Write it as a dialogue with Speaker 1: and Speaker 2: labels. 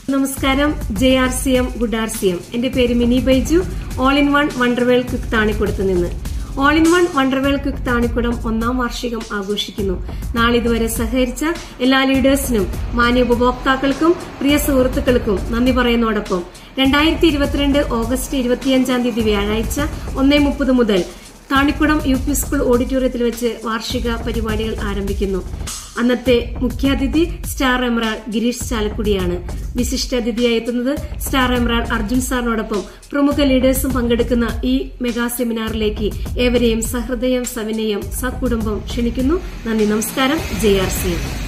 Speaker 1: നമസ്കാരം J R C M good R C M എന്റെ പേര് Mini Baiju all in one wonder world quick താണിക്കുടത്ത് നിന്ന് all in one wonder world quick Thanikkudam ഒന്നാം വാർഷികം ആഘോഷിക്കുന്നു നാളിതുവരെ സഹകരിച്ച എല്ലാ ലീഡേഴ്സിനും മാന്യ ഉപഭോക്താക്കൾക്കും പ്രിയ സുഹൃത്തുക്കൾക്കും നന്ദി പറയുന്നതോടൊപ്പം രണ്ടായിരത്തി ഇരുപത്തിരണ്ട് ഓഗസ്റ്റ് ഇരുപത്തിയഞ്ചാം തീയതി വ്യാഴാഴ്ച ഒന്നേ മുപ്പത് മുതൽ താണിക്കുടം യു പി സ്കൂൾ ഓഡിറ്റോറിയത്തിൽ വെച്ച് വാർഷിക പരിപാടികൾ ആരംഭിക്കുന്നു അന്നത്തെ മുഖ്യാതിഥി സ്റ്റാർ എമറാൾ ഗിരീഷ് ചാലക്കുടിയാണ് വിശിഷ്ടാതിഥിയായി എത്തുന്നത് സ്റ്റാർ എമറാൾ അർജുൻ സാറിനോടൊപ്പം പ്രമുഖ ലീഡേഴ്സും പങ്കെടുക്കുന്ന ഈ മെഗാ സെമിനാറിലേക്ക് ഏവരെയും സഹൃദയം സവിനയം സകുടുംബം ക്ഷണിക്കുന്നു നന്ദി നമസ്കാരം ജെ ആർ സി